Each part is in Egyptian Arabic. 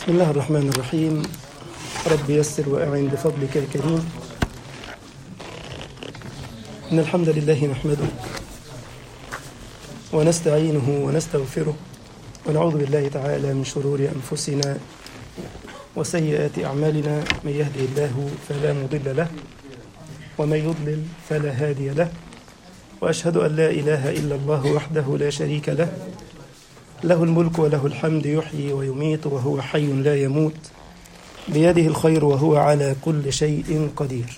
بسم الله الرحمن الرحيم رب يسر وأعن بفضلك الكريم إن الحمد لله نحمده ونستعينه ونستغفره ونعوذ بالله تعالى من شرور أنفسنا وسيئات أعمالنا من يهده الله فلا مضل له ومن يضلل فلا هادي له وأشهد أن لا إله إلا الله وحده لا شريك له له الملك وله الحمد يحيي ويميت وهو حي لا يموت بيده الخير وهو على كل شيء قدير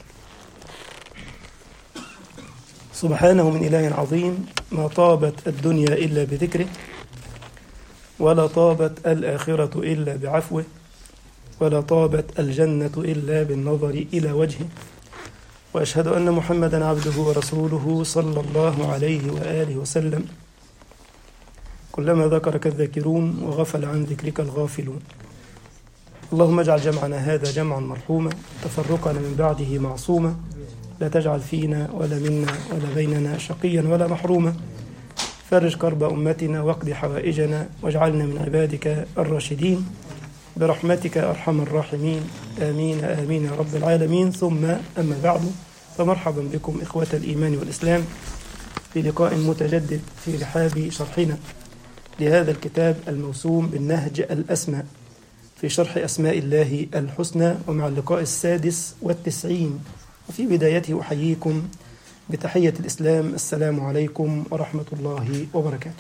سبحانه من إله عظيم ما طابت الدنيا إلا بذكره ولا طابت الآخرة إلا بعفوه ولا طابت الجنة إلا بالنظر إلى وجهه وأشهد أن محمدا عبده ورسوله صلى الله عليه وآله وسلم كلما ذكرك الذاكرون وغفل عن ذكرك الغافلون اللهم اجعل جمعنا هذا جمعا مرحوما تفرقنا من بعده معصوما لا تجعل فينا ولا منا ولا بيننا شقيا ولا محروما فرج كرب أمتنا واقض حوائجنا واجعلنا من عبادك الراشدين برحمتك أرحم الراحمين آمين آمين يا رب العالمين ثم أما بعد فمرحبا بكم إخوة الإيمان والإسلام في لقاء متجدد في رحاب شرحنا لهذا الكتاب الموسوم بالنهج الأسماء في شرح أسماء الله الحسنى ومع اللقاء السادس والتسعين وفي بدايته أحييكم بتحية الإسلام السلام عليكم ورحمة الله وبركاته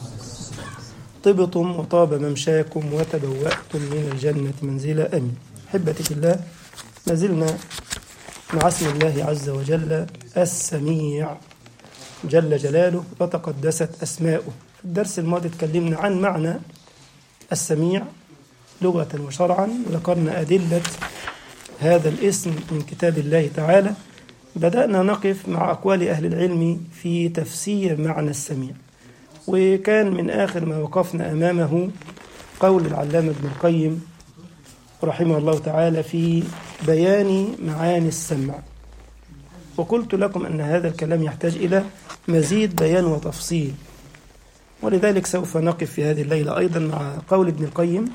طبتم وطاب ممشاكم وتبوأتم من الجنة منزلا أمين أحبتي في الله ما زلنا مع اسم الله عز وجل السميع جل جلاله وتقدست أسماؤه في الدرس الماضي تكلمنا عن معنى السميع لغة وشرعا ذكرنا أدلة هذا الاسم من كتاب الله تعالى بدأنا نقف مع أقوال أهل العلم في تفسير معنى السميع وكان من آخر ما وقفنا أمامه قول العلامة ابن القيم رحمه الله تعالى في بيان معاني السمع وقلت لكم أن هذا الكلام يحتاج إلى مزيد بيان وتفصيل ولذلك سوف نقف في هذه الليلة أيضا مع قول ابن القيم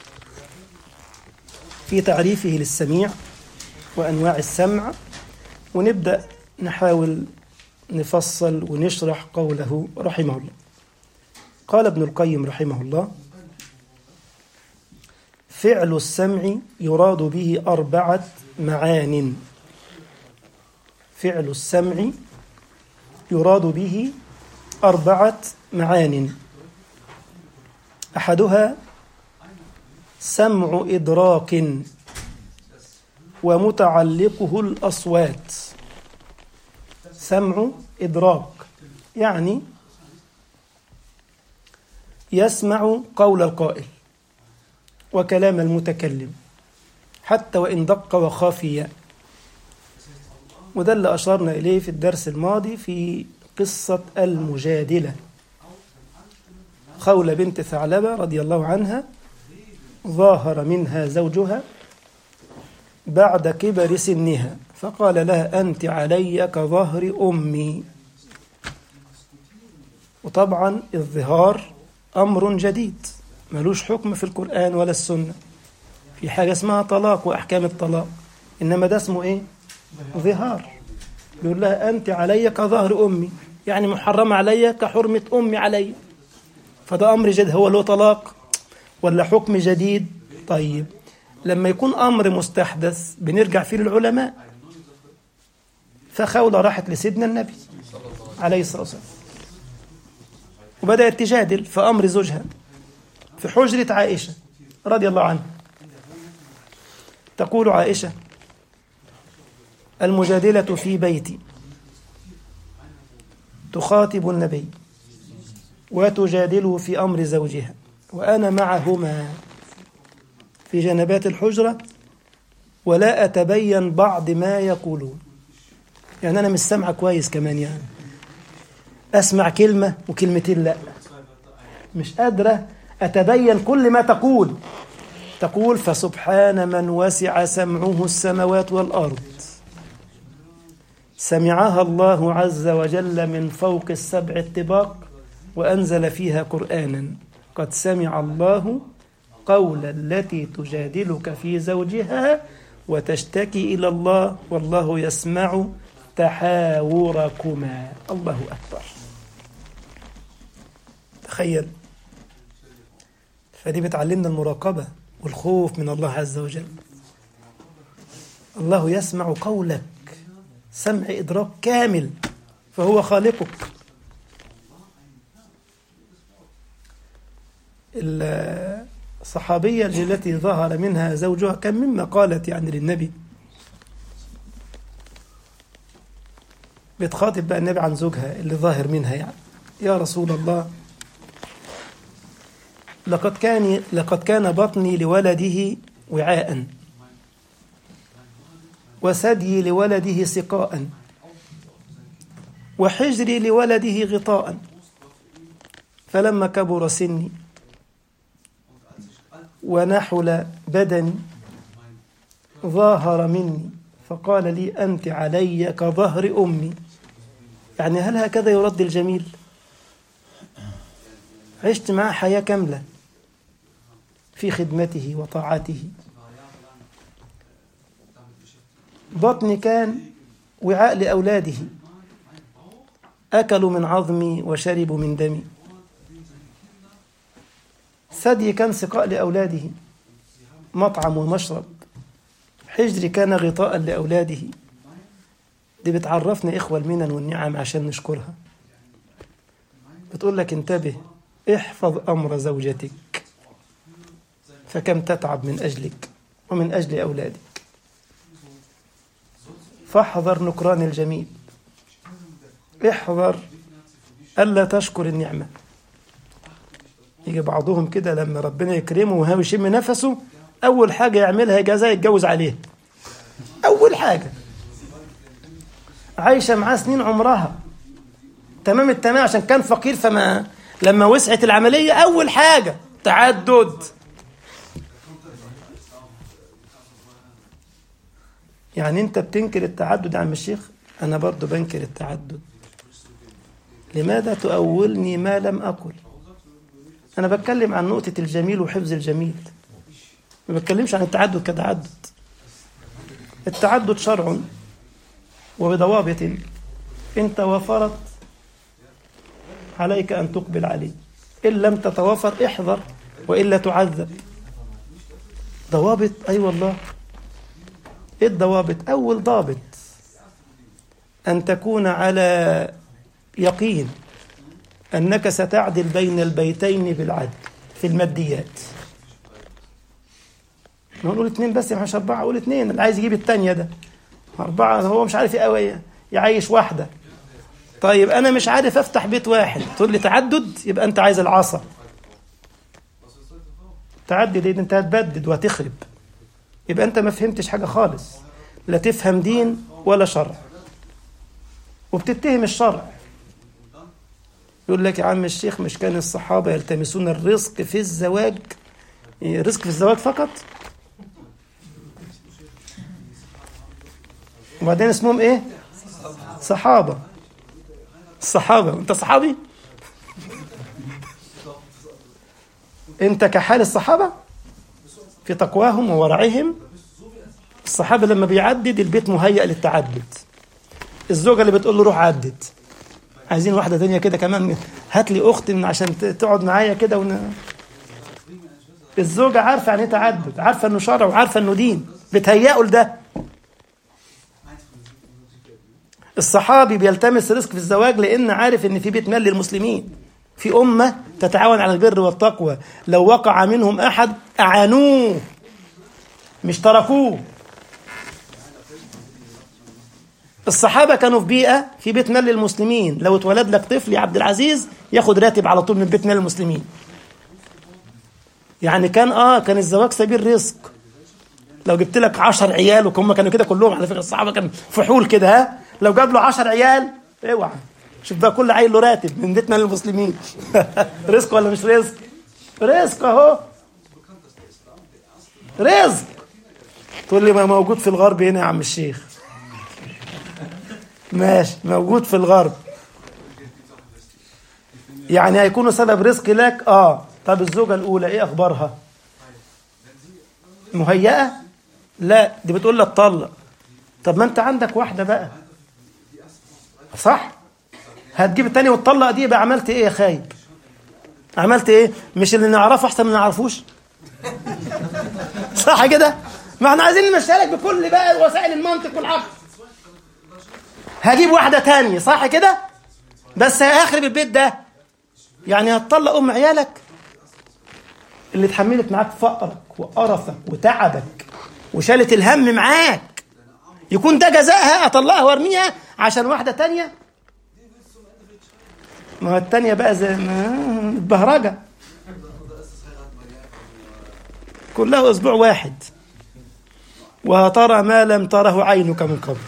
في تعريفه للسميع وأنواع السمع ونبدأ نحاول نفصل ونشرح قوله رحمه الله قال ابن القيم رحمه الله فعل السمع يراد به أربعة معان فعل السمع يراد به أربعة معان أحدها سمع إدراك ومتعلقه الأصوات سمع إدراك يعني يسمع قول القائل وكلام المتكلم حتى وإن دق وخافي وده اللي أشرنا إليه في الدرس الماضي في قصة المجادلة خولة بنت ثعلبة رضي الله عنها ظاهر منها زوجها بعد كبر سنها فقال لها أنت علي كظهر أمي وطبعا الظهار أمر جديد ملوش حكم في القرآن ولا السنة في حاجة اسمها طلاق وأحكام الطلاق إنما ده اسمه إيه ظهار بيقول لها أنت علي كظهر أمي يعني محرم علي كحرمة أمي علي فده أمر جديد هو له طلاق ولا حكم جديد طيب لما يكون أمر مستحدث بنرجع فيه للعلماء فخولة راحت لسيدنا النبي عليه الصلاة والسلام وبدأت تجادل في أمر زوجها في حجرة عائشة رضي الله عنها تقول عائشة المجادلة في بيتي تخاطب النبي وتجادله في أمر زوجها وأنا معهما في جنبات الحجرة ولا أتبين بعض ما يقولون يعني أنا مش سامعة كويس كمان يعني أسمع كلمة وكلمتين لا مش قادرة أتبين كل ما تقول تقول فسبحان من وسع سمعه السماوات والأرض سمعها الله عز وجل من فوق السبع الطباق وأنزل فيها قرآنا قد سمع الله قول التي تجادلك في زوجها وتشتكي إلى الله والله يسمع تحاوركما الله أكبر تخيل فدي بتعلمنا المراقبة والخوف من الله عز وجل الله يسمع قولك سمع إدراك كامل فهو خالقك الصحابية التي ظهر منها زوجها كان مما قالت يعني للنبي بتخاطب بقى النبي عن زوجها اللي ظاهر منها يعني يا رسول الله لقد كان لقد كان بطني لولده وعاء وثدي لولده سقاء وحجري لولده غطاء فلما كبر سني ونحل بدني ظاهر مني فقال لي أنت علي كظهر أمي يعني هل هكذا يرد الجميل عشت معه حياة كاملة في خدمته وطاعته بطني كان وعاء لأولاده أكلوا من عظمي وشربوا من دمي ثدي كان سقاء لأولاده مطعم ومشرب حجري كان غطاء لأولاده دي بتعرفنا إخوة المنن والنعم عشان نشكرها بتقول لك انتبه احفظ أمر زوجتك فكم تتعب من أجلك ومن أجل أولادك فاحذر نكران الجميل احذر ألا تشكر النعمة يجي بعضهم كده لما ربنا يكرمه وهو يشم نفسه أول حاجة يعملها جزاء يتجوز عليه أول حاجة عايشة معاه سنين عمرها تمام التمام عشان كان فقير فما لما وسعت العملية أول حاجة تعدد يعني أنت بتنكر التعدد يا عم الشيخ أنا برضو بنكر التعدد لماذا تؤولني ما لم أقل أنا بتكلم عن نقطة الجميل وحفظ الجميل ما بتكلمش عن التعدد كتعدد التعدد شرع وبضوابط إن توافرت عليك أن تقبل عليه إن لم تتوافر احذر وإلا تعذب ضوابط أي أيوة والله إيه الضوابط أول ضابط أن تكون على يقين أنك ستعدل بين البيتين بالعدل في الماديات ما نقول اثنين بس مش أربعة أقول اثنين اللي عايز يجيب الثانية ده أربعة هو مش عارف إيه يعيش واحدة طيب أنا مش عارف أفتح بيت واحد تقول لي تعدد يبقى أنت عايز العصا تعدد إيه أنت هتبدد وهتخرب يبقى أنت ما فهمتش حاجة خالص لا تفهم دين ولا شرع وبتتهم الشرع يقول لك يا عم الشيخ مش كان الصحابة يلتمسون الرزق في الزواج رزق في الزواج فقط وبعدين اسمهم ايه صحابة الصحابة انت صحابي انت كحال الصحابة في تقواهم وورعهم الصحابة لما بيعدد البيت مهيأ للتعدد الزوجة اللي بتقول له روح عدد عايزين واحدة تانية كده كمان هات لي أخت من عشان تقعد معايا كده ون... الزوجة عارفة يعني ايه تعدد عارفة انه شرع وعارفة انه دين بتهيئوا لده الصحابي بيلتمس رزق في الزواج لان عارف ان في بيت مال للمسلمين في أمة تتعاون على البر والتقوى لو وقع منهم أحد أعانوه مش تركوه الصحابة كانوا في بيئة في بيت مال للمسلمين لو اتولد لك طفل يا عبد العزيز ياخد راتب على طول من بيت مال المسلمين يعني كان اه كان الزواج سبيل رزق لو جبت لك 10 عيال وهم كانوا كده كلهم على فكره الصحابه كان فحول كده ها لو جاب له 10 عيال اوعى شوف بقى كل عيل له راتب من بيت مال المسلمين رزق ولا مش رزق؟ رزق اهو رزق تقول لي ما موجود في الغرب هنا يا عم الشيخ ماشي موجود في الغرب يعني هيكونوا سبب رزق لك اه طب الزوجة الأولى ايه أخبارها مهيئة لا دي بتقول لك طلق طب ما انت عندك واحدة بقى صح هتجيب التانية وتطلق دي يبقى عملت ايه يا خايب عملت ايه مش اللي نعرفه احسن من نعرفوش صح كده ما احنا عايزين نمشيها لك بكل بقى وسائل المنطق والعقل هجيب واحدة تانية صح كده بس هيخرب البيت ده يعني هتطلق ام عيالك اللي اتحملت معاك فقرك وقرفك وتعبك وشالت الهم معاك يكون ده جزائها اطلقها وارميها عشان واحده تانية ما هو التانية بقى زي ما بهرجة كلها اسبوع واحد وترى ما لم تره عينك من قبل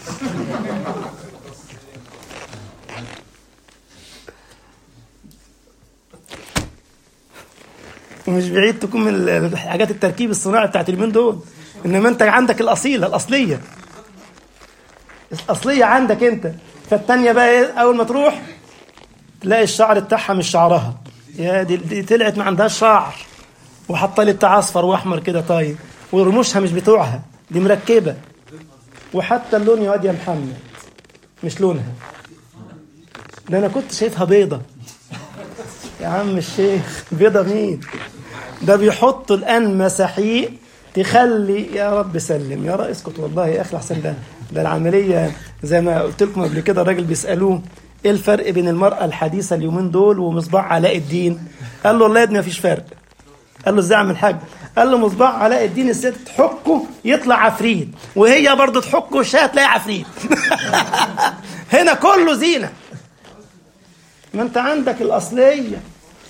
ومش بعيد تكون من حاجات التركيب الصناعي بتاعت اليومين دول انما انت عندك الاصيله الاصليه الاصليه عندك انت فالتانيه بقى ايه اول ما تروح تلاقي الشعر بتاعها مش شعرها يا دي, دي طلعت ما عندهاش شعر وحاطه لي بتاع اصفر واحمر كده طيب ورموشها مش بتوعها دي مركبه وحتى اللون يا واد يا محمد مش لونها ده انا كنت شايفها بيضه يا عم الشيخ بيضه مين ده بيحطوا الان مساحيق تخلي يا رب سلم يا رب اسكت والله يا اخي احسن ده ده العمليه زي ما قلت لكم قبل كده الراجل بيسالوه ايه الفرق بين المراه الحديثه اليومين دول ومصباح علاء الدين قال له والله يا ابني مفيش فرق قال له ازاي اعمل حاجه قال له مصباح علاء الدين الست تحكه يطلع عفريت وهي برضه تحكه وشها تلاقي عفريت هنا كله زينه ما انت عندك الاصليه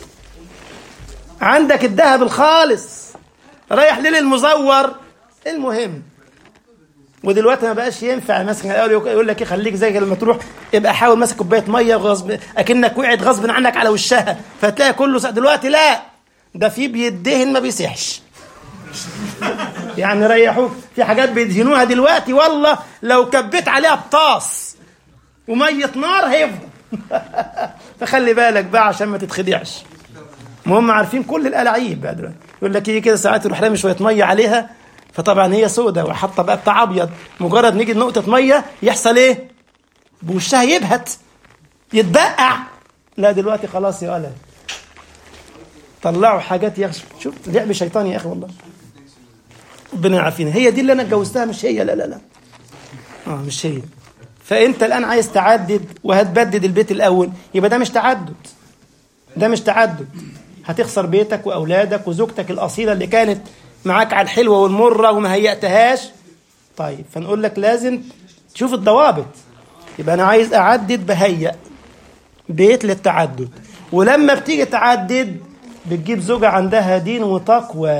عندك الذهب الخالص رايح ليه المزور المهم ودلوقتي ما بقاش ينفع مثلا يقول لك ايه خليك زي لما تروح ابقى حاول ماسك كوبايه ميه غصب اكنك وقعت غصب عنك على وشها فتلاقي كله سق. دلوقتي لا ده في بيدهن ما بيسيحش يعني ريحوك في حاجات بيدهنوها دلوقتي والله لو كبيت عليها بطاس وميه نار هيفضل فخلي بالك بقى عشان ما تتخدعش المهم عارفين كل الالاعيب بقى دلوقتي يقول لك يجي كده ساعات يروح رامي شويه ميه عليها فطبعا هي سودة وحاطه بقى بتاع ابيض مجرد نيجي نقطه ميه يحصل ايه؟ بوشها يبهت يتبقع لا دلوقتي خلاص يا ولد طلعوا حاجات يا شوف لعب شيطاني يا اخي والله ربنا يعافينا هي دي اللي انا اتجوزتها مش هي لا لا لا اه مش هي فانت الان عايز تعدد وهتبدد البيت الاول يبقى ده مش تعدد ده مش تعدد هتخسر بيتك واولادك وزوجتك الاصيله اللي كانت معاك على الحلوه والمره وما هيأتهاش طيب فنقول لك لازم تشوف الضوابط يبقى انا عايز اعدد بهيئ بيت للتعدد ولما بتيجي تعدد بتجيب زوجة عندها دين وتقوى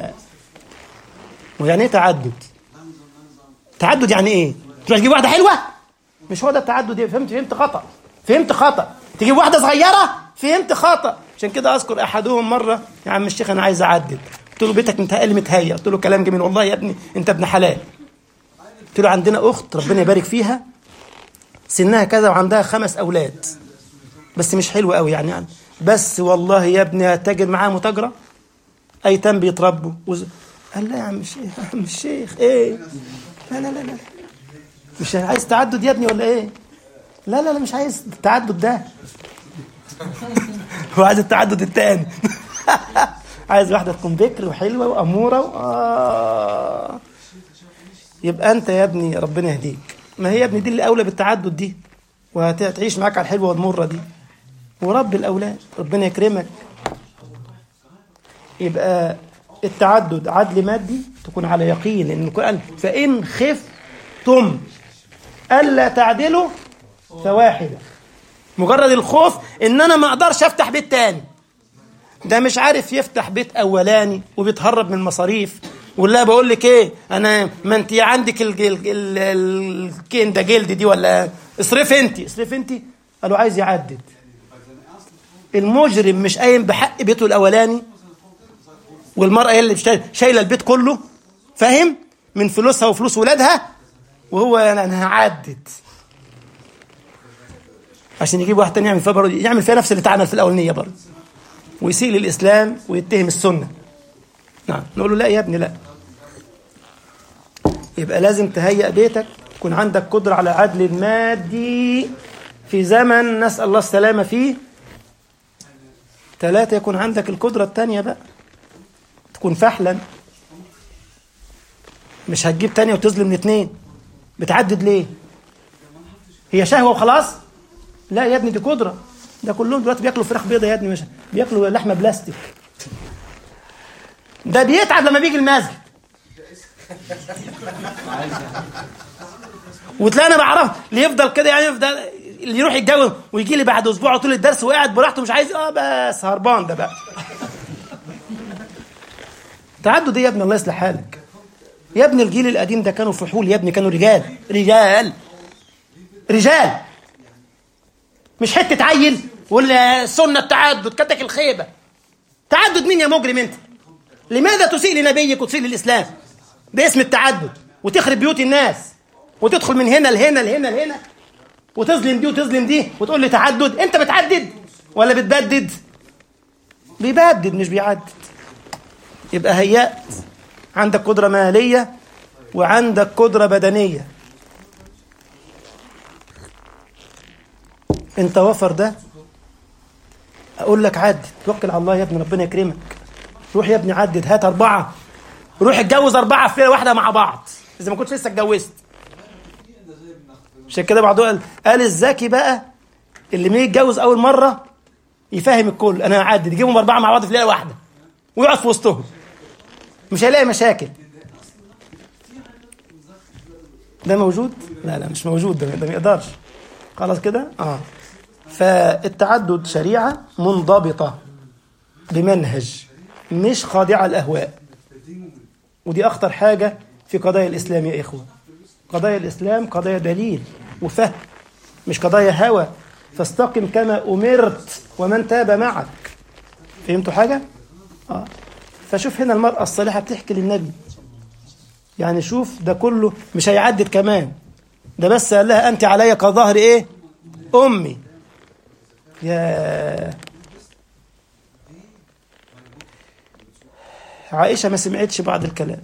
ويعني ايه تعدد تعدد يعني ايه تروح تجيب واحدة حلوة مش هو ده التعدد فهمت فهمت خطأ فهمت خطأ تجيب واحدة صغيرة فهمت خطأ عشان كده أذكر أحدهم مرة يا عم الشيخ أنا عايز أعدد قلت له بيتك متهيألي متهيأ قلت له كلام جميل والله يا ابني أنت ابن حلال قلت له عندنا أخت ربنا يبارك فيها سنها كذا وعندها خمس أولاد بس مش حلوة قوي يعني, يعني بس والله يا ابني هتاجر معاه متاجرة أيتام بيتربوا وز... قال لا يا عم الشيخ يا عم الشيخ إيه لا لا لا لا مش عايز تعدد يا ابني ولا إيه لا لا لا مش عايز التعدد ده هو عايز التعدد التاني عايز واحدة تكون بكر وحلوة وأمورة و... آه. يبقى أنت يا ابني ربنا يهديك ما هي يا ابني دي اللي أولى بالتعدد دي وهتعيش معاك على الحلوة والمرة دي ورب الأولاد ربنا يكرمك يبقى التعدد عدل مادي تكون على يقين لأن القرآن فإن خفتم ألا تعدلوا فواحدة مجرد الخوف إن أنا ما أقدرش أفتح بيت تاني ده مش عارف يفتح بيت أولاني وبيتهرب من المصاريف ولا بقول لك ايه انا ما انت عندك الكين ده جلد دي ولا اصرف انت اصرف انت قالوا عايز يعدد المجرم مش قايم بحق بيته الاولاني والمراه هي اللي شايله البيت كله فاهم من فلوسها وفلوس ولادها وهو انا هعدد عشان يجيب واحد تاني يعمل فيها برضه يعمل فيها نفس اللي اتعمل في الاولانيه برضه ويسيء للاسلام ويتهم السنه نعم نقول له لا يا ابني لا يبقى لازم تهيئ بيتك تكون عندك قدرة على عدل المادي في زمن نسأل الله السلامة فيه ثلاثة يكون عندك القدرة التانية بقى تكون فحلا مش هتجيب تانية وتظلم من اتنين بتعدد ليه هي شهوة وخلاص لا يا ابني دي قدرة ده كلهم دلوقتي بياكلوا فراخ بيضة يا ابني مش بياكلوا لحمة بلاستيك ده بيتعب لما بيجي المسجد وتلاقي انا بعرف اللي يفضل كده يعني يفضل اللي يروح يتجوز ويجي لي بعد اسبوع طول الدرس وقاعد براحته مش عايز اه بس هربان ده بقى تعدد ايه يا ابني الله يصلح حالك يا ابني الجيل القديم ده كانوا فحول يا ابني كانوا رجال رجال رجال مش حته عيل ولا سنه التعدد كتك الخيبه تعدد مين يا مجرم انت لماذا تسيء لنبيك وتسيء للاسلام باسم التعدد وتخرب بيوت الناس وتدخل من هنا لهنا لهنا لهنا وتظلم دي وتظلم دي وتقول لي تعدد انت بتعدد ولا بتبدد بيبدد مش بيعدد يبقى هيأت عندك قدرة مالية وعندك قدرة بدنية انت وفر ده اقول لك عدد توكل على الله يا ابني ربنا يكرمك روح يا ابني عدد هات أربعة روح اتجوز أربعة في ليلة واحدة مع بعض إذا ما كنتش لسه اتجوزت عشان كده بعضهم قال قال الذكي بقى اللي ما يتجوز أول مرة يفهم الكل أنا هعدد يجيبهم أربعة مع بعض في ليلة واحدة ويقعد في وسطهم مش هيلاقي مشاكل ده موجود؟ لا لا مش موجود ده ده ما يقدرش خلاص كده؟ اه فالتعدد شريعة منضبطة بمنهج مش خاضعة الأهواء ودي أخطر حاجة في قضايا الإسلام يا إخوة قضايا الإسلام قضايا دليل وفهم مش قضايا هوى فاستقم كما أمرت ومن تاب معك فهمتوا حاجة؟ آه. فشوف هنا المرأة الصالحة بتحكي للنبي يعني شوف ده كله مش هيعدد كمان ده بس قال لها أنت علي كظهر إيه؟ أمي يا عائشة ما سمعتش بعض الكلام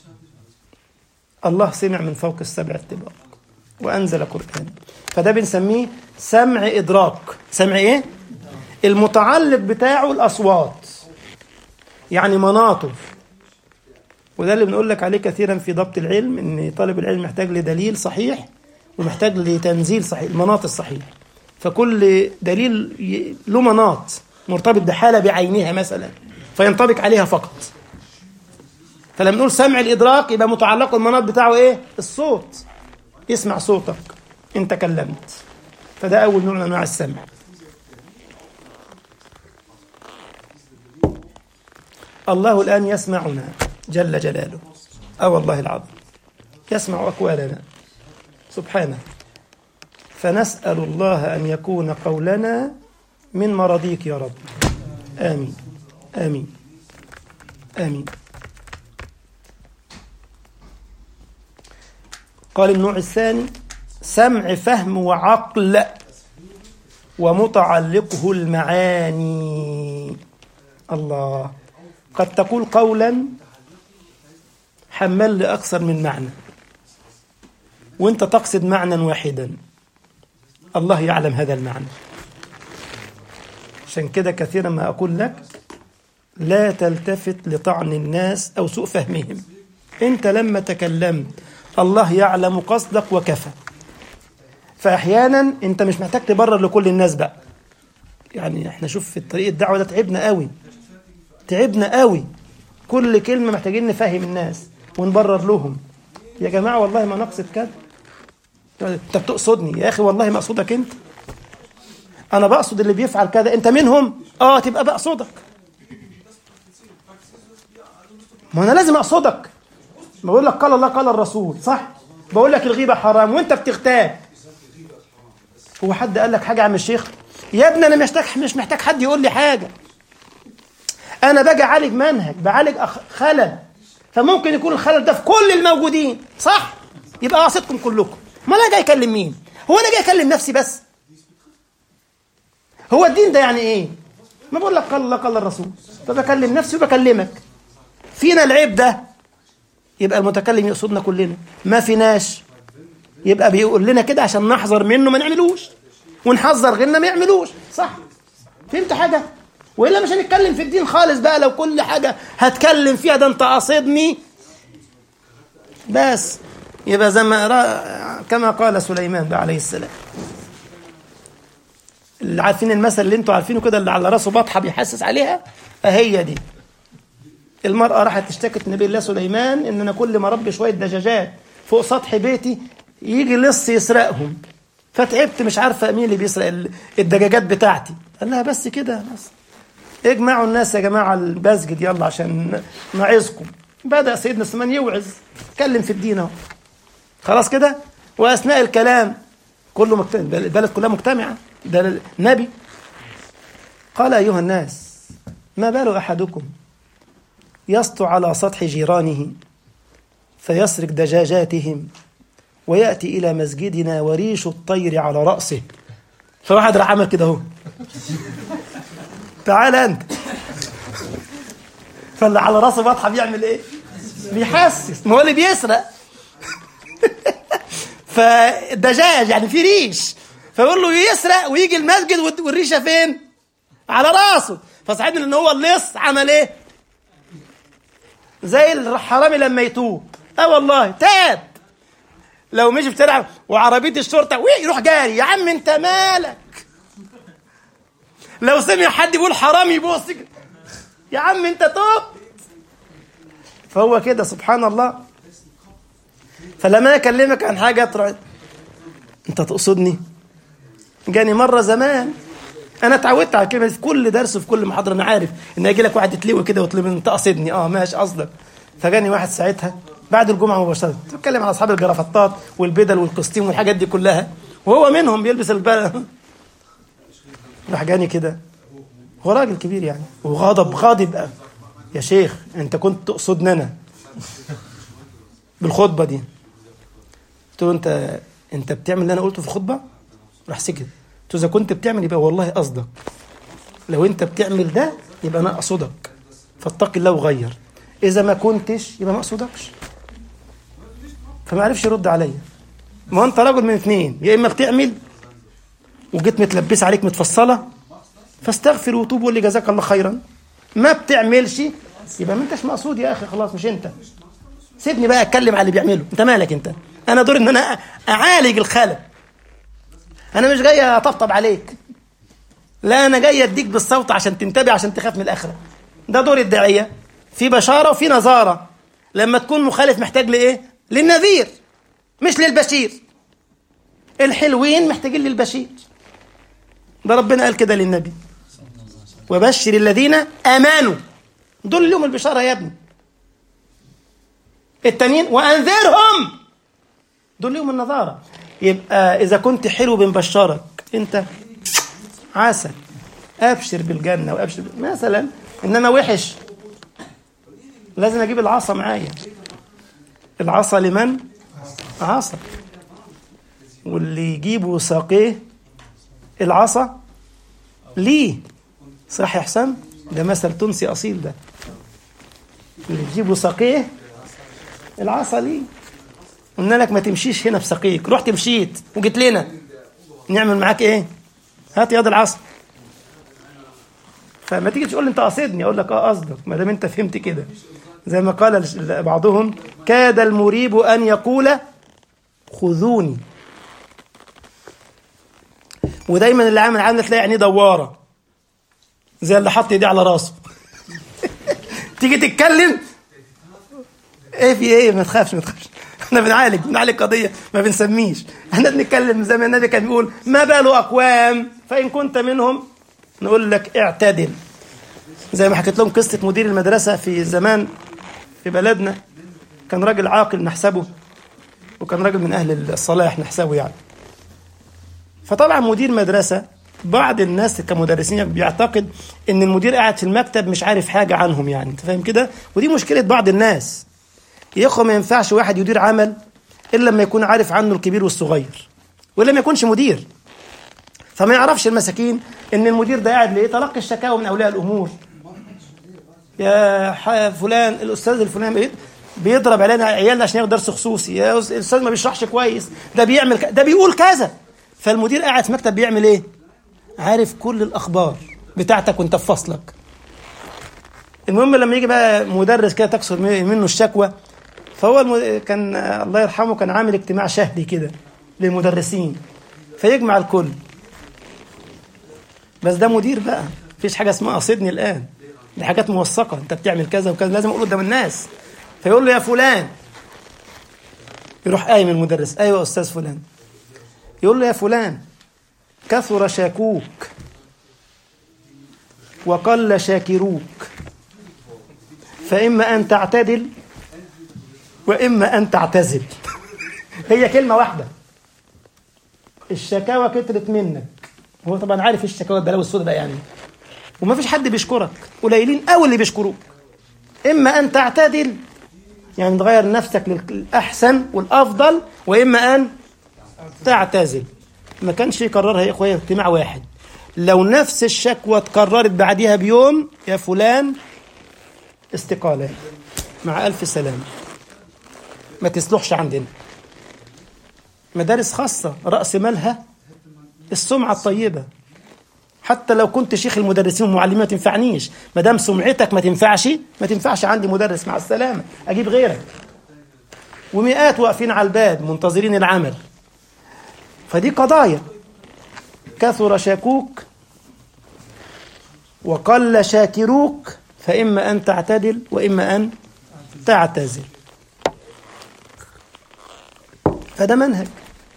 الله سمع من فوق السبع الطباق وأنزل قرآن فده بنسميه سمع إدراك سمع إيه؟ المتعلق بتاعه الأصوات يعني مناطق وده اللي بنقول لك عليه كثيرا في ضبط العلم ان طالب العلم محتاج لدليل صحيح ومحتاج لتنزيل صحيح المناط الصحيح فكل دليل له مناط مرتبط بحالة بعينها مثلا فينطبق عليها فقط فلما نقول سمع الإدراك يبقى متعلق المناط بتاعه إيه؟ الصوت يسمع صوتك إن تكلمت فده أول نوع من أنواع السمع الله الآن يسمعنا جل جلاله أه والله العظيم يسمع أقوالنا سبحانه فنسأل الله أن يكون قولنا من مرضيك يا رب آمين آمين آمين قال النوع الثاني سمع فهم وعقل ومتعلقه المعاني الله قد تقول قولا حمل لأكثر من معنى وانت تقصد معنى واحدا الله يعلم هذا المعنى عشان كده كثيرا ما أقول لك لا تلتفت لطعن الناس أو سوء فهمهم أنت لما تكلمت الله يعلم قصدك وكفى فأحيانا أنت مش محتاج تبرر لكل الناس بقى يعني احنا شوف في الطريق الدعوة ده تعبنا قوي تعبنا قوي كل كلمة محتاجين نفهم الناس ونبرر لهم يا جماعة والله ما نقصد كده انت بتقصدني يا اخي والله ما اقصدك انت انا بقصد اللي بيفعل كذا انت منهم اه تبقى بقصدك ما انا لازم اقصدك بقول لك قال الله قال الرسول صح بقول لك الغيبه حرام وانت بتغتاب هو حد قال لك حاجه يا عم الشيخ يا ابني انا محتاج مش محتاج حد يقول لي حاجه انا باجي اعالج منهج بعالج خلل فممكن يكون الخلل ده في كل الموجودين صح يبقى قاصدكم كلكم ما انا جاي اكلم مين هو انا جاي اكلم نفسي بس هو الدين ده يعني ايه ما بقول لك قال الله قال الرسول فبكلم نفسي وبكلمك فينا العيب ده يبقى المتكلم يقصدنا كلنا ما فيناش يبقى بيقول لنا كده عشان نحذر منه ما نعملوش ونحذر غيرنا ما يعملوش صح فهمت حاجة وإلا مش هنتكلم في الدين خالص بقى لو كل حاجة هتكلم فيها ده أنت قاصدني بس يبقى زي ما را... كما قال سليمان بقى عليه السلام اللي عارفين المثل اللي انتوا عارفينه كده اللي على راسه بطحه بيحسس عليها اهي دي المرأة راحت تشتكت لنبي الله سليمان ان انا كل ما اربي شوية دجاجات فوق سطح بيتي يجي لص يسرقهم فتعبت مش عارفة مين اللي بيسرق الدجاجات بتاعتي قال لها بس كده بس اجمعوا الناس يا جماعة المسجد يلا عشان نعظكم بدأ سيدنا سليمان يوعظ اتكلم في الدين اهو خلاص كده واثناء الكلام كله مجتمع البلد كلها مجتمعه ده نبي قال ايها الناس ما بال احدكم يسطو على سطح جيرانه فيسرق دجاجاتهم وياتي الى مسجدنا وريش الطير على راسه فواحد راح عمل كده اهو تعال انت فاللي على راسه بطحه بيعمل ايه؟ بيحسس ما هو اللي بيسرق فالدجاج يعني في ريش فيقول له يسرق ويجي المسجد والريشه فين؟ على راسه فصاحبنا ان هو اللص عمل ايه؟ زي الحرامي لما يتوب اه والله تاب لو مشي في شارع وعربيه الشرطه يروح جاري يا عم انت مالك لو سمع حد يقول حرامي يبص يا عم انت توب فهو كده سبحان الله فلما اكلمك عن حاجه ترى انت تقصدني جاني مره زمان انا اتعودت على الكلمه في كل درس وفي كل محاضره انا عارف ان يجي لك واحد يتلوي كده ويطلب انت قصدني اه ماشي قصدك فجاني واحد ساعتها بعد الجمعه مباشره بتكلم عن اصحاب الجرافطات والبدل والكوستيم والحاجات دي كلها وهو منهم بيلبس البدل راح جاني كده هو راجل كبير يعني وغضب غاضب يا شيخ انت كنت تقصدني انا بالخطبه دي قلت له انت انت بتعمل اللي انا قلته في الخطبه راح سكت قلت له اذا كنت بتعمل يبقى والله قصدك لو انت بتعمل ده يبقى انا اقصدك فاتق الله وغير اذا ما كنتش يبقى ما اقصدكش فما عرفش يرد عليا ما انت راجل من اثنين يا اما بتعمل وجيت متلبس عليك متفصله فاستغفر وتوب وقول لي جزاك الله خيرا ما بتعملش يبقى ما انتش مقصود يا اخي خلاص مش انت سيبني بقى اتكلم على اللي بيعمله انت مالك انت انا دور ان انا اعالج الخلل انا مش جاي اطبطب عليك لا انا جاي اديك بالصوت عشان تنتبه عشان تخاف من الاخره ده دور الداعيه في بشاره وفي نظاره لما تكون مخالف محتاج لايه للنذير مش للبشير الحلوين محتاجين للبشير ده ربنا قال كده للنبي وبشر الذين امنوا دول لهم البشاره يا ابني التانيين وانذرهم دول لهم النظاره يبقى اذا كنت حلو بنبشرك انت عسل ابشر بالجنه وابشر بال... مثلا ان انا وحش لازم اجيب العصا معايا العصا لمن عصا واللي يجيبوا ساقيه العصا ليه صح يا حسام ده مثل تونسي اصيل ده اللي يجيبوا ساقيه العصا ليه قلنا لك ما تمشيش هنا في ساقيك رحت مشيت وجيت لنا نعمل معاك ايه هات ياض العصا فما تيجي تقول لي انت قاصدني اقول لك اه قصدك ما دام انت فهمت كده زي ما قال بعضهم كاد المريب ان يقول خذوني ودايما اللي عامل عامل تلاقي عينيه دواره زي اللي حط ايديه على راسه تيجي تتكلم ايه في ايه ما تخافش ما تخافش احنا بنعالج بنعالج قضيه ما بنسميش احنا بنتكلم زي ما النبي كان بيقول ما بال اقوام فان كنت منهم نقول لك اعتدل زي ما حكيت لهم قصه مدير المدرسه في زمان في بلدنا كان راجل عاقل نحسبه وكان راجل من اهل الصلاح نحسبه يعني فطبعا مدير مدرسه بعض الناس كمدرسين بيعتقد ان المدير قاعد في المكتب مش عارف حاجه عنهم يعني انت فاهم كده ودي مشكله بعض الناس يا اخوه ما ينفعش واحد يدير عمل الا لما يكون عارف عنه الكبير والصغير ولا ما يكونش مدير فما يعرفش المساكين ان المدير ده قاعد ليه تلقي الشكاوى من اولياء الامور يا فلان الاستاذ الفلاني بيضرب علينا عيالنا عشان ياخد درس خصوصي يا أس- الاستاذ ما بيشرحش كويس ده بيعمل ك... ده بيقول كذا فالمدير قاعد في مكتب بيعمل ايه عارف كل الاخبار بتاعتك وانت في فصلك المهم لما يجي بقى مدرس كده تكسر منه الشكوى فهو الم... كان آه، الله يرحمه كان عامل اجتماع شهري كده للمدرسين فيجمع الكل بس ده مدير بقى مفيش حاجه اسمها قصدني الان دي حاجات موثقه انت بتعمل كذا وكذا لازم اقول قدام الناس فيقول له يا فلان يروح قايم المدرس ايوه يا استاذ فلان يقول له يا فلان كثر شاكوك وقل شاكروك فإما أن تعتدل وإما أن تعتزل هي كلمة واحدة الشكاوى كترت منك هو طبعا عارف الشكاوى البلاوي السوداء بقى يعني وما فيش حد بيشكرك قليلين قوي اللي بيشكروك إما أن تعتدل يعني تغير نفسك للأحسن والأفضل وإما أن تعتزل ما كانش يكررها يا إخويا اجتماع واحد لو نفس الشكوى اتكررت بعديها بيوم يا فلان استقالة مع ألف سلامة ما تسلحش عندنا مدارس خاصة رأس مالها السمعة الطيبة حتى لو كنت شيخ المدرسين والمعلمين ما تنفعنيش ما دام سمعتك ما تنفعش ما تنفعش عندي مدرس مع السلامة أجيب غيرك ومئات واقفين على الباب منتظرين العمل فدي قضايا كثر شاكوك وقل شاكروك فإما أن تعتدل وإما أن تعتزل فده منهج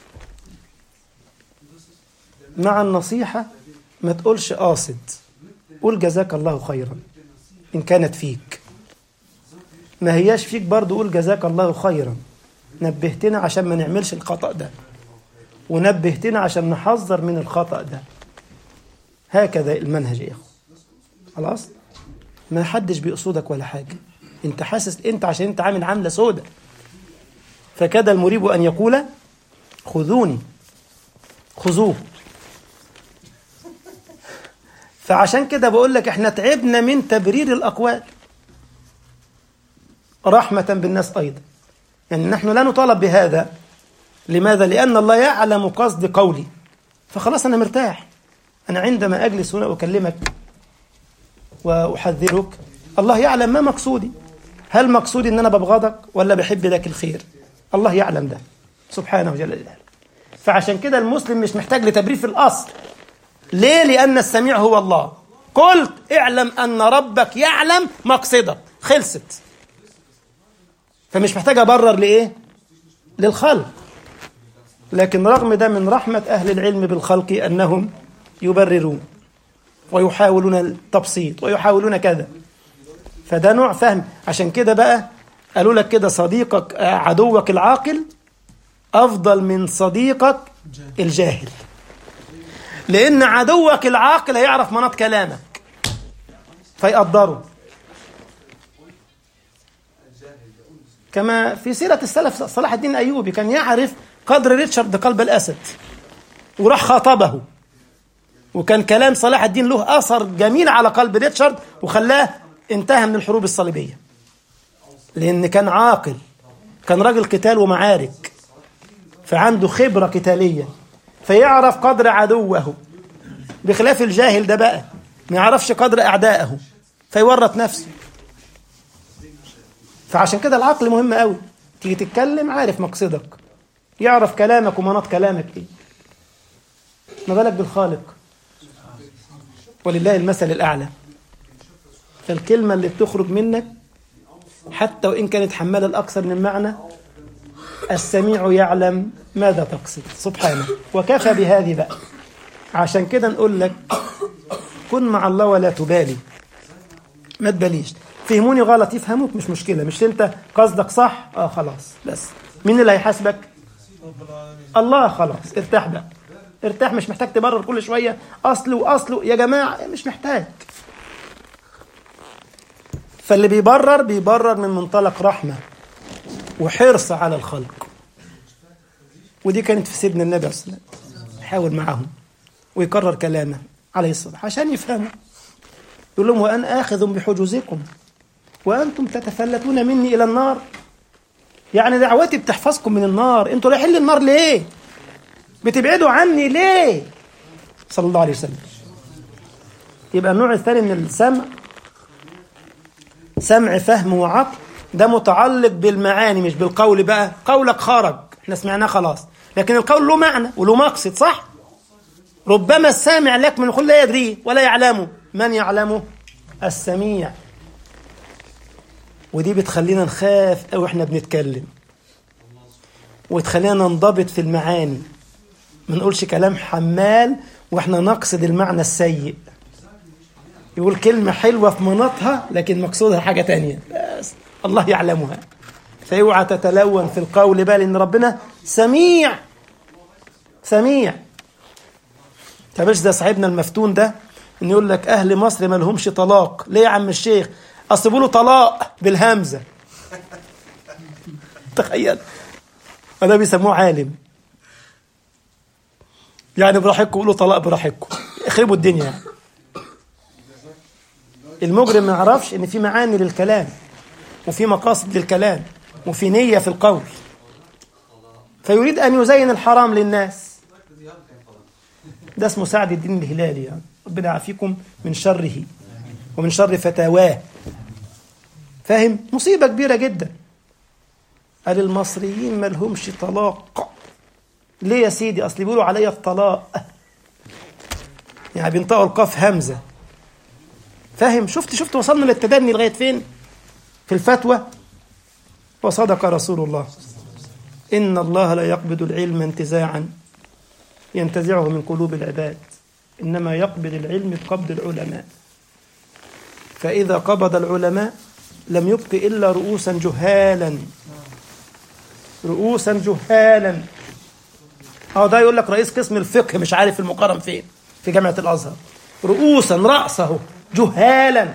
مع النصيحة ما تقولش قاصد قول جزاك الله خيرا إن كانت فيك ما هياش فيك برضه قول جزاك الله خيرا نبهتنا عشان ما نعملش الخطأ ده ونبهتنا عشان نحذر من الخطأ ده هكذا المنهج يا اخو خلاص ما حدش بيقصدك ولا حاجة انت حاسس انت عشان انت عامل عاملة سودة فكاد المريب ان يقول خذوني خذوه فعشان كده بقول لك احنا تعبنا من تبرير الاقوال رحمة بالناس ايضا يعني نحن لا نطالب بهذا لماذا؟ لأن الله يعلم قصد قولي فخلاص أنا مرتاح أنا عندما أجلس هنا أكلمك وأحذرك الله يعلم ما مقصودي هل مقصودي أن أنا ببغضك ولا بحب لك الخير الله يعلم ده سبحانه جل جلاله فعشان كده المسلم مش محتاج لتبرير في الأصل ليه؟ لأن السميع هو الله قلت اعلم أن ربك يعلم مقصدك خلصت فمش محتاج أبرر لإيه؟ للخلق لكن رغم ده من رحمة أهل العلم بالخلق أنهم يبررون ويحاولون التبسيط ويحاولون كذا فده نوع فهم عشان كده بقى قالوا لك كده صديقك عدوك العاقل أفضل من صديقك الجاهل لأن عدوك العاقل هيعرف مناط كلامك فيقدره كما في سيرة السلف صلاح الدين الأيوبي كان يعرف قدر ريتشارد قلب الأسد وراح خاطبه وكان كلام صلاح الدين له أثر جميل على قلب ريتشارد وخلاه انتهى من الحروب الصليبية لأن كان عاقل كان راجل قتال ومعارك فعنده خبرة قتالية فيعرف قدر عدوه بخلاف الجاهل ده بقى ما يعرفش قدر أعدائه فيورط نفسه فعشان كده العقل مهم قوي تيجي تتكلم عارف مقصدك يعرف كلامك ومناط كلامك ايه ما بالك بالخالق ولله المثل الأعلى فالكلمة اللي بتخرج منك حتى وإن كانت حمالة الأكثر من معنى السميع يعلم ماذا تقصد سبحانه وكفى بهذه بقى عشان كده نقول لك كن مع الله ولا تبالي ما تباليش فهموني غلط يفهموك مش مشكلة مش انت قصدك صح اه خلاص بس مين اللي هيحاسبك الله خلاص ارتاح بقى ارتاح مش محتاج تبرر كل شوية أصله وأصله يا جماعة مش محتاج فاللي بيبرر بيبرر من منطلق رحمة وحرص على الخلق ودي كانت في سيدنا النبي عليه الصلاة والسلام يحاول معهم ويكرر كلامه عليه الصلاة عشان يفهموا يقول لهم وأنا آخذ بحجوزكم وأنتم تتفلتون مني إلى النار يعني دعوتي بتحفظكم من النار انتوا رايحين للنار ليه بتبعدوا عني ليه صلى الله عليه وسلم يبقى النوع الثاني من السمع سمع فهم وعقل ده متعلق بالمعاني مش بالقول بقى قولك خرج احنا سمعناه خلاص لكن القول له معنى وله مقصد صح ربما السامع لك من كل لا يدريه ولا يعلمه من يعلمه السميع ودي بتخلينا نخاف أو احنا بنتكلم وتخلينا ننضبط في المعاني ما نقولش كلام حمال واحنا نقصد المعنى السيء يقول كلمة حلوة في مناطها لكن مقصودها حاجة تانية بس الله يعلمها فاوعى تتلون في القول بقى لأن ربنا سميع سميع طب ايش ده صاحبنا المفتون ده ان يقول لك اهل مصر ما لهمش طلاق ليه يا عم الشيخ اصل بيقولوا طلاق بالهمزه تخيل هذا بيسموه عالم يعني براحتكم قولوا طلاق براحتكم اخربوا الدنيا يعني. المجرم ما يعرفش ان في معاني للكلام وفي مقاصد للكلام وفي نية في القول فيريد ان يزين الحرام للناس ده اسمه سعد الدين الهلالي يعني ربنا يعافيكم من شره ومن شر فتاواه فاهم مصيبة كبيرة جدا قال المصريين ما لهمش طلاق ليه يا سيدي اصل بيقولوا عليا الطلاق يعني بينطقوا القاف همزه فاهم شفت شفت وصلنا للتدني لغايه فين في الفتوى وصدق رسول الله ان الله لا يقبض العلم انتزاعا ينتزعه من قلوب العباد انما يقبض العلم بقبض العلماء فاذا قبض العلماء لم يبق الا رؤوسا جهالا رؤوسا جهالا اه ده يقول لك رئيس قسم الفقه مش عارف المقرم فين في جامعة الأزهر رؤوسا رأسه جهالا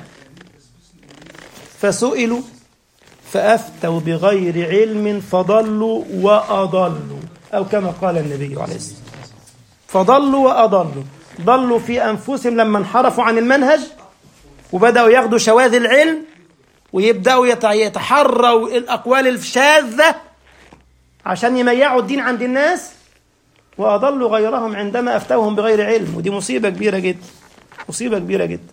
فسئلوا فأفتوا بغير علم فضلوا وأضلوا أو كما قال النبي عليه الصلاة والسلام فضلوا وأضلوا ضلوا في أنفسهم لما انحرفوا عن المنهج وبدأوا ياخدوا شواذ العلم ويبدأوا يتحروا الأقوال الشاذة عشان يميعوا الدين عند الناس وأضلوا غيرهم عندما أفتوهم بغير علم ودي مصيبة كبيرة جدا مصيبة كبيرة جدا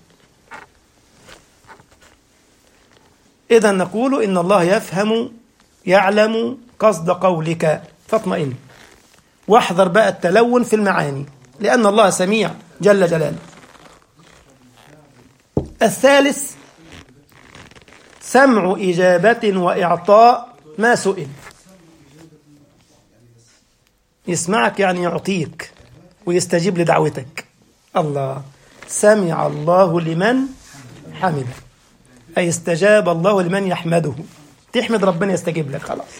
إذا نقول إن الله يفهم يعلم قصد قولك فاطمئن واحذر بقى التلون في المعاني لأن الله سميع جل جلاله الثالث سمع إجابة وإعطاء ما سئل يسمعك يعني يعطيك ويستجيب لدعوتك الله سمع الله لمن حمده أي استجاب الله لمن يحمده تحمد ربنا يستجيب لك خلاص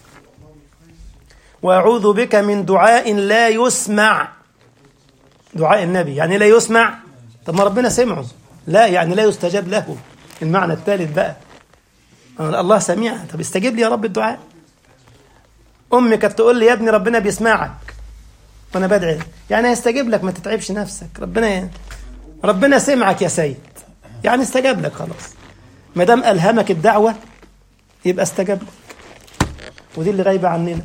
وأعوذ بك من دعاء لا يسمع دعاء النبي يعني لا يسمع طب ما ربنا سمعه لا يعني لا يستجاب له المعنى الثالث بقى الله سميع طب استجيب لي يا رب الدعاء امي كانت تقول لي يا ابني ربنا بيسمعك وانا بدعي يعني هيستجيب لك ما تتعبش نفسك ربنا ي... ربنا سمعك يا سيد يعني استجاب لك خلاص ما دام الهمك الدعوه يبقى استجاب لك ودي اللي غايبه عننا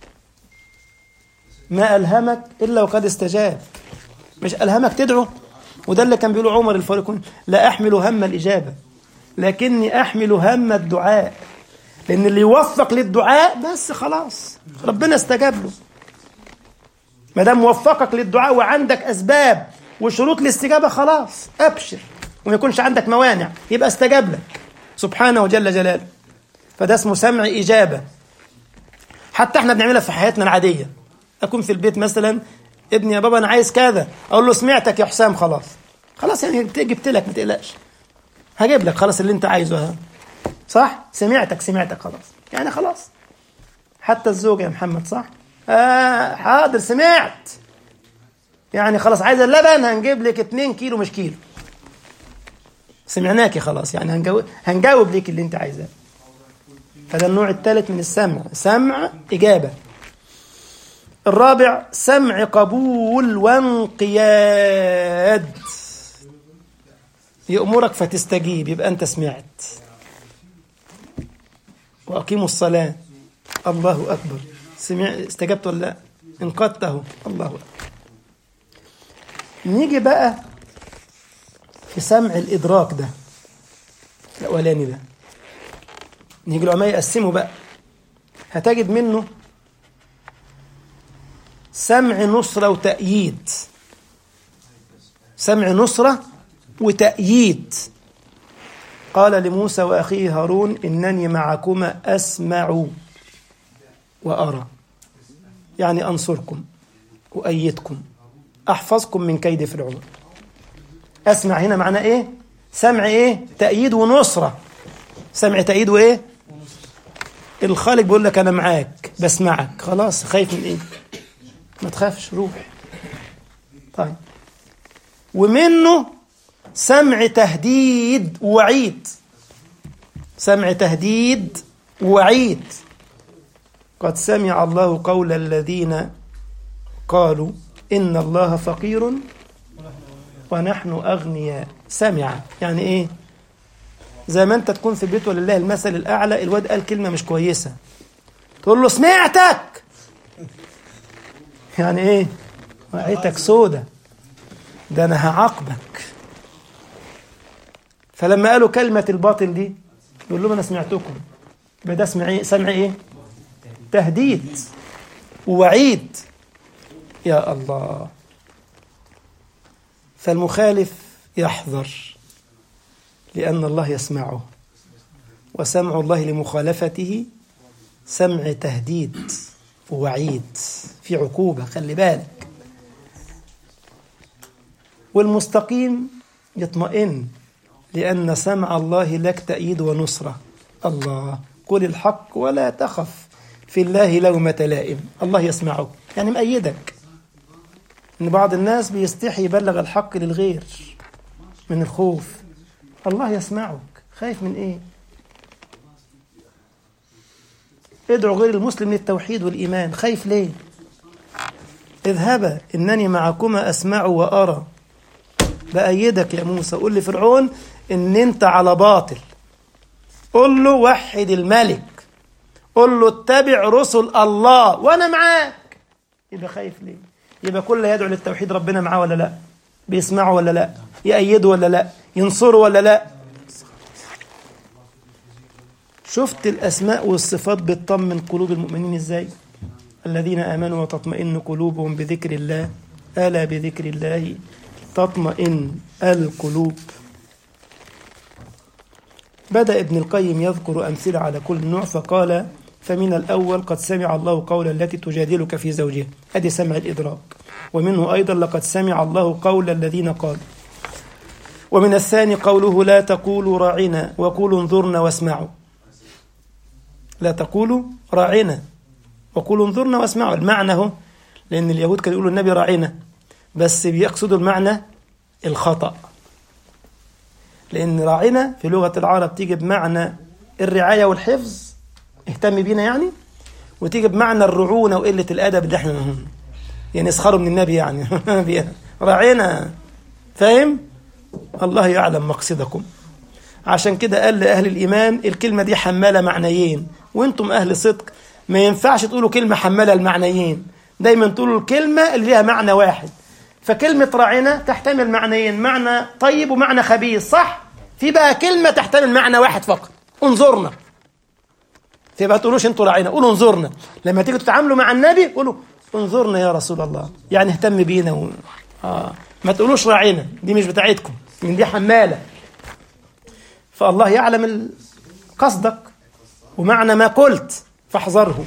ما الهمك الا وقد استجاب مش الهمك تدعو وده اللي كان بيقوله عمر الفاروق لا احمل هم الاجابه لكني احمل هم الدعاء لأن اللي يوفق للدعاء بس خلاص ربنا استجاب له ما دام وفقك للدعاء وعندك أسباب وشروط الاستجابة خلاص أبشر وما يكونش عندك موانع يبقى استجاب لك سبحانه جل جلاله فده اسمه سمع إجابة حتى احنا بنعملها في حياتنا العادية أكون في البيت مثلا ابني يا بابا أنا عايز كذا أقول له سمعتك يا حسام خلاص خلاص يعني جبت لك ما تقلقش هجيب لك خلاص اللي انت عايزه ها صح سمعتك سمعتك خلاص يعني خلاص حتى الزوجة يا محمد صح آه حاضر سمعت يعني خلاص عايز اللبن هنجيب لك 2 كيلو مش كيلو سمعناكي خلاص يعني هنجاوب هنجاوب لك اللي انت عايزاه هذا النوع الثالث من السمع سمع إجابة الرابع سمع قبول وانقياد يأمرك فتستجيب يبقى أنت سمعت وأقيموا الصلاة الله أكبر سمع استجبت ولا لا انقذته الله أكبر نيجي بقى في سمع الإدراك ده الأولاني ده نيجي العلماء يقسموا بقى هتجد منه سمع نصرة وتأييد سمع نصرة وتأييد قال لموسى وأخيه هارون إنني معكما أسمع وأرى يعني أنصركم أؤيدكم أحفظكم من كيد فرعون أسمع هنا معناه إيه سمع إيه تأييد ونصرة سمع تأييد وإيه الخالق بيقول لك أنا معاك بسمعك خلاص خايف من إيه ما تخافش روح طيب ومنه سمع تهديد ووعيد سمع تهديد ووعيد قد سمع الله قول الذين قالوا إن الله فقير ونحن أغنياء سمع يعني إيه زي ما أنت تكون في البيت ولله المثل الأعلى الواد قال كلمة مش كويسة تقول له سمعتك يعني إيه وعيتك سودة ده أنا هعاقبك فلما قالوا كلمة الباطل دي يقول لهم أنا سمعتكم يبقى ده سمع إيه سمع إيه تهديد ووعيد يا الله فالمخالف يحذر لأن الله يسمعه وسمع الله لمخالفته سمع تهديد ووعيد في عقوبة خلي بالك والمستقيم يطمئن لأن سمع الله لك تأييد ونصرة الله قل الحق ولا تخف في الله لومة لائم الله يسمعك يعني مأيدك إن بعض الناس بيستحي يبلغ الحق للغير من الخوف الله يسمعك خايف من إيه ادعو غير المسلم للتوحيد والإيمان خايف ليه اذهبا إنني معكما أسمع وأرى بأيدك يا موسى قول لفرعون إن أنت على باطل قل له وحد الملك قل له اتبع رسل الله وأنا معاك يبقى خايف ليه يبقى كل يدعو للتوحيد ربنا معاه ولا لا بيسمعه ولا لا يأيده ولا لا ينصره ولا لا شفت الأسماء والصفات بتطمن قلوب المؤمنين إزاي الذين آمنوا وتطمئن قلوبهم بذكر الله ألا بذكر الله تطمئن القلوب بدأ ابن القيم يذكر أمثلة على كل نوع فقال فمن الأول قد سمع الله قول التي تجادلك في زوجها هذه سمع الإدراك ومنه أيضا لقد سمع الله قول الذين قالوا ومن الثاني قوله لا تقولوا راعنا وقولوا انظرنا واسمعوا لا تقولوا راعنا وقولوا انظرنا واسمعوا المعنى هو لأن اليهود كانوا يقولوا النبي راعنا بس بيقصدوا المعنى الخطأ لأن راعنا في لغة العرب تيجي بمعنى الرعاية والحفظ اهتم بينا يعني وتيجي بمعنى الرعونة وقلة الأدب اللي احنا يعني يسخروا من النبي يعني راعنا فاهم الله يعلم مقصدكم عشان كده قال لأهل الإيمان الكلمة دي حمالة معنيين وانتم أهل صدق ما ينفعش تقولوا كلمة حمالة المعنيين دايما تقولوا الكلمة اللي ليها معنى واحد فكلمة راعنا تحتمل معنيين معنى طيب ومعنى خبيث صح في بقى كلمة تحتمل معنى واحد فقط انظرنا فيبقى تقولوش انتوا راعينا قولوا انظرنا لما تيجوا تتعاملوا مع النبي قولوا انظرنا يا رسول الله يعني اهتم بينا و... آه. ما تقولوش راعينا دي مش بتاعتكم من دي حمالة فالله يعلم قصدك ومعنى ما قلت فاحذره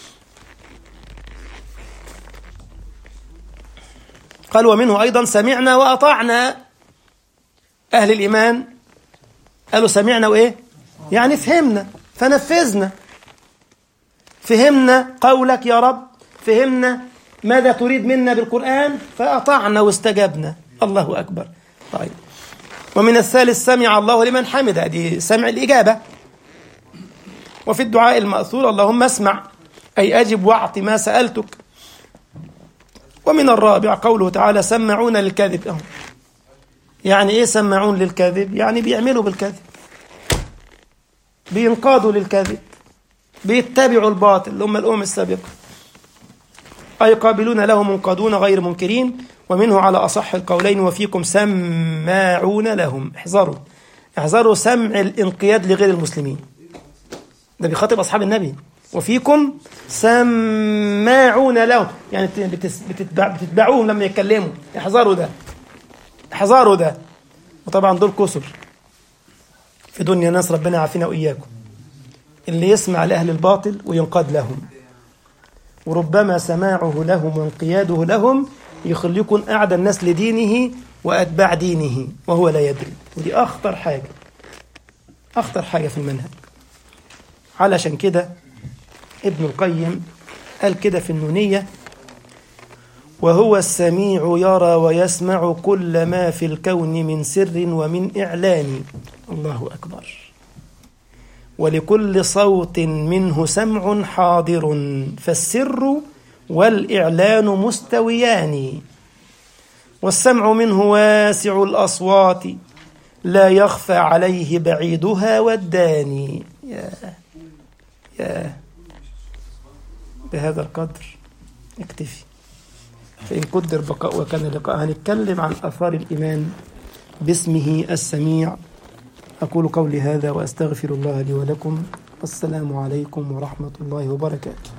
قال ومنه أيضا سمعنا وأطعنا أهل الإيمان قالوا سمعنا وإيه يعني فهمنا فنفذنا فهمنا قولك يا رب فهمنا ماذا تريد منا بالقرآن فأطعنا واستجبنا الله أكبر طيب ومن الثالث سمع الله لمن حمد دي سمع الإجابة وفي الدعاء المأثور اللهم اسمع أي أجب واعط ما سألتك ومن الرابع قوله تعالى سمعون للكذب أهم. يعني إيه سمعون للكذب يعني بيعملوا بالكذب بينقادوا للكذب بيتبعوا الباطل اللي هم الأمم السابقة أي قابلون له منقادون غير منكرين ومنه على أصح القولين وفيكم سماعون لهم احذروا احذروا سمع الانقياد لغير المسلمين ده بيخاطب أصحاب النبي وفيكم سماعون لهم يعني بتس- بتتبع بتتبعوهم لما يتكلموا احذروا ده احذروا ده وطبعا دول كسر في دنيا ناس ربنا يعافينا وإياكم اللي يسمع لأهل الباطل وينقاد لهم وربما سماعه لهم وانقياده لهم يخليكم أعدى الناس لدينه وأتباع دينه وهو لا يدري ودي أخطر حاجة أخطر حاجة في المنهج علشان كده ابن القيم قال كده في النونية وهو السميع يرى ويسمع كل ما في الكون من سر ومن إعلان الله أكبر ولكل صوت منه سمع حاضر فالسر والإعلان مستويان والسمع منه واسع الأصوات لا يخفى عليه بعيدها والداني يا يا بهذا القدر اكتفي فإن قدر بقاء وكان لقاء هنتكلم عن آثار الإيمان باسمه السميع أقول قولي هذا وأستغفر الله لي ولكم والسلام عليكم ورحمة الله وبركاته